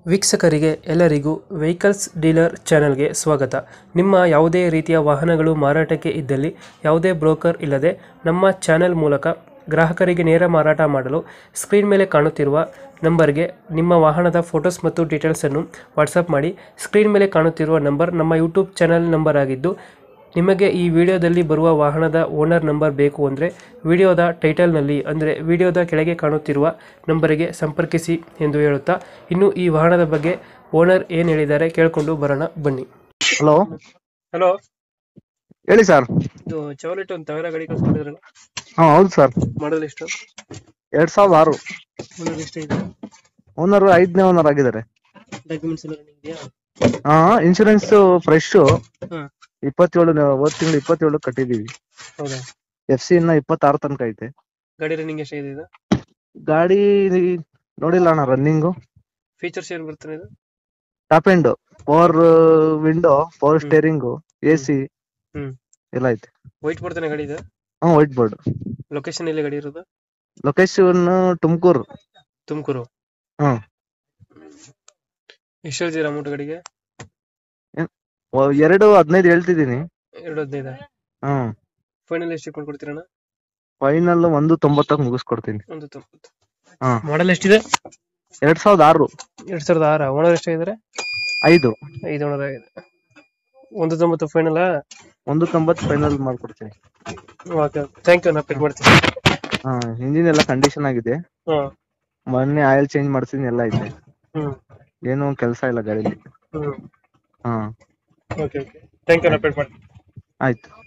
ವೀಕ್ಷಕರಿಗೆ ಎಲ್ಲರಿಗೂ vehicles dealer ಚಾನೆಲ್ಗೆ ಸ್ವಾಗತ ನಿಮ್ಮ ಯಾವುದೇ ರೀತಿಯ ವಾಹನಗಳು ಮಾರಾಟಕ್ಕೆ ಇದ್ದಲ್ಲಿ ಯಾವುದೇ ಬ್ರೋಕರ್ ಇಲ್ಲದೆ ನಮ್ಮ ಚಾನೆಲ್ ಮೂಲಕ ಗ್ರಾಹಕರಿಗೆ ನೇರ ಮಾರಾಟ ಮಾಡಲು ಸ್ಕ್ರೀನ್ ಮೇಲೆ ಕಾಣುತ್ತಿರುವ ನಂಬರ್ಗೆ ನಿಮ್ಮ ವಾಹನದ ಫೋಟೋಸ್ ಮತ್ತು ಡೀಟೇಲ್ಸನ್ನು ವಾಟ್ಸಪ್ ಮಾಡಿ ಸ್ಕ್ರೀನ್ ಮೇಲೆ ಕಾಣುತ್ತಿರುವ ನಂಬರ್ ನಮ್ಮ ಯೂಟ್ಯೂಬ್ ಚಾನೆಲ್ ನಂಬರ್ ಆಗಿದ್ದು ನಿಮಗೆ ಈ ವಿಡಿಯೋದಲ್ಲಿ ಬರುವ ವಾಹನದ ಓನರ್ ನಂಬರ್ ಬೇಕು ಅಂದರೆ ವಿಡಿಯೋದ ಟೈಟಲ್ನಲ್ಲಿ ಅಂದರೆ ವಿಡಿಯೋದ ಕೆಳಗೆ ಕಾಣುತ್ತಿರುವ ನಂಬರಿಗೆ ಸಂಪರ್ಕಿಸಿ ಎಂದು ಹೇಳುತ್ತಾ ಇನ್ನು ಈ ವಾಹನದ ಬಗ್ಗೆ ಓನರ್ ಏನು ಹೇಳಿದ್ದಾರೆ ಕೇಳಿಕೊಂಡು ಬರೋಣ ಬನ್ನಿ ಹಲೋ ಹಲೋ ಹೇಳಿ ಸರ್ ಇದು ಚವಲೆಟ್ ಒಂದು ತವೇರ ಗಾಡಿ ಕಳ್ಸ್ಕೊಂಡಿದ್ರಲ್ಲ ಹಾ ಹೌದು ಸರ್ ಮಾಡಲ್ ಎಷ್ಟು ಎರಡ್ ಸಾವಿರದ ಆರು ಓನರ್ ಎಷ್ಟು ಇದೆ ಓನರ್ ಐದನೇ ಓನರ್ ಆಗಿದ್ದಾರೆ ಡಾಕ್ಯುಮೆಂಟ್ಸ್ ಎಲ್ಲ ರನ್ನಿಂಗ್ ಇದೆಯಾ ಹಾ ಇನ್ಶೂರೆನ್ಸ್ ಫ್ರೆಶ್ ಹಾಂ ಇಪ್ಪತ್ತೇಳು ಹೋದ್ ತಿಂಗಳು ಇಪ್ಪತ್ತೇಳು ಕಟ್ಟಿದೀವಿ ಹೌದಾ ಎಫ್ ಸಿ ಇನ್ನ ಇಪ್ಪತ್ತಾರು ತನಕ ಐತೆ ಗಾಡಿ ರನ್ನಿಂಗ್ ಎಷ್ಟಾಗಿದೆ ಇದು ಗಾಡಿ ನೋಡಿಲ್ಲ ಅಣ್ಣ ರನ್ನಿಂಗು ಫೀಚರ್ಸ್ ಏನು ಬರ್ತಾನೆ ಇದು top end power window power hmm. Steering A C hmm ಎಲ್ಲ ಐತೆ ವೈಟ್ ಬರ್ತಾನೆ ಗಾಡಿ ಇದು ಹಾ ವೈಟ್ ಬೋರ್ಡ್ ಲೊಕೇಶನ್ ಎಲ್ಲಿ ಗಾಡಿ ಇರೋದು ಲೊಕೇಶನ್ ತುಮಕೂರು ತುಮಕೂರು ಹ್ಮ್ ಎಷ್ಟು ಹೇಳ್ತೀರಾ ಅಮೌಂಟ್ ಗಾಡಿಗೆ ಎರಡು ಹದಿನೈದು ಹೇಳ್ತಿದ್ದೀನಿ ಎರಡು ಹದಿನೈದು ಹ್ಮ್ ಫೈನಲ್ ಎಷ್ಟು ಕೊಡ್ತೀರಣ್ಣ ಫೈನಲ್ ಒಂದು ತೊಂಬತ್ತಕ್ಕೆ ಮುಗಿಸ್ಕೊಡ್ತೀನಿ ಒಂದು ತೊಂಬತ್ತು ಹಾ ಮಾಡಲ್ ಎಷ್ಟಿದೆ ಎರಡ್ ಸಾವಿರದ ಆರು ಎರಡ್ ಸಾವಿರದ ಆರ ಓನರ್ ಎಷ್ಟಾಗಿದ್ದಾರೆ ಐದು ಐದು ಓನರ್ ಆಗಿದೆ ಒಂದು ತೊಂಬತ್ತು ಫೈನಲ್ ಒಂದು ತೊಂಬತ್ತು ಫೈನಲ್ ಮಾಡ್ಕೊಡ್ತೀನಿ ಓಕೆ ಥ್ಯಾಂಕ್ ಯು ನಾ ಪಿಕ್ ಮಾಡ್ತೀನಿ ಹಾ ಇಂಜಿನ್ ಎಲ್ಲ ಕಂಡೀಷನ್ ಆಗಿದೆ ಹಾಂ ಮೊನ್ನೆ ಆಯಿಲ್ ಚೇಂಜ್ ಮಾಡ್ಸಿದೀನಿ ಎಲ್ಲ ಐತೆ ಹ್ಞೂ ಏನು ಕೆಲಸ ಇಲ್ಲ ಗಾಡಿಲಿ ಹ್ಞೂ ಹಾ ಓಕೆ ಓಕೆ ಥ್ಯಾಂಕ್ ಯು ನಾ ಪಿಕ್ ಮಾಡ್ತೀನಿ ಆಯ್ತು